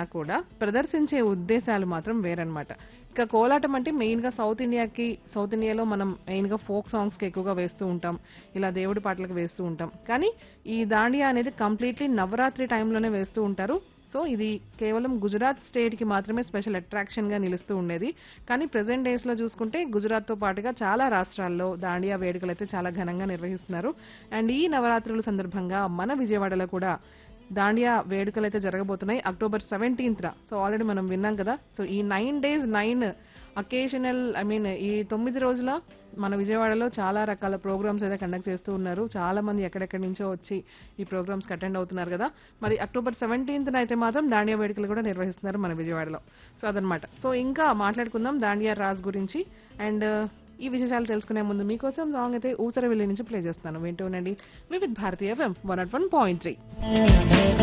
కూడా ప్రదర్శించే ఉద్దేశాలు మాత్రం వేరనమాట ఇక కోలాటం అంటే మెయిన్ గా సౌత్ ఇండియాకి సౌత్ ఇండియాలో మనం మెయిన్ గా ఫోక్ సాంగ్స్ కి ఎక్కువగా వేస్తూ ఉంటాం ఇలా దేవుడి పాటలకు వేస్తూ ఉంటాం కానీ ఈ దాండియా అనేది కంప్లీట్లీ నవరాత్రి టైంలోనే వేస్తూ ఉంటారు సో ఇది కేవలం గుజరాత్ స్టేట్ కి మాత్రమే స్పెషల్ అట్రాక్షన్ గా నిలుస్తూ ఉండేది కానీ ప్రెసెంట్ డేస్ లో చూసుకుంటే గుజరాత్ తో పాటుగా చాలా రాష్ట్రాల్లో దాండియా వేడుకలు అయితే చాలా ఘనంగా నిర్వహిస్తున్నారు అండ్ ఈ నవరాత్రుల సందర్భంగా మన విజయవాడలో కూడా దాండియా వేడుకలు అయితే జరగబోతున్నాయి అక్టోబర్ సెవెంటీన్త్ సో ఆల్రెడీ మనం విన్నాం కదా సో ఈ nine days nine occasional I mean ఈ తొమ్మిది రోజుల మన విజయవాడలో చాలా రకాల ప్రోగ్రామ్స్ అయితే కండక్ట్ చేస్తూ ఉన్నారు చాలా మంది ఎక్కడెక్కడి నుంచో వచ్చి ఈ ప్రోగ్రామ్స్ అటెండ్ అవుతున్నారు కదా మరి అక్టోబర్ సెవెంటీన్త్ అయితే మాత్రం దాండియా వేడుకలు కూడా నిర్వహిస్తున్నారు మన విజయవాడలో సో అదనమాట సో ఇంకా మాట్లాడుకుందాం దాండియా రాజ్ గురించి అండ్ ఈ విశేషాలు తెలుసుకునే ముందు మీకోసం సాంగ్ అయితే ఊసరవెల్లి నుంచి ప్లే చేస్తాను వింటూ ఉండండి Vividh Bharati FM one naught one point three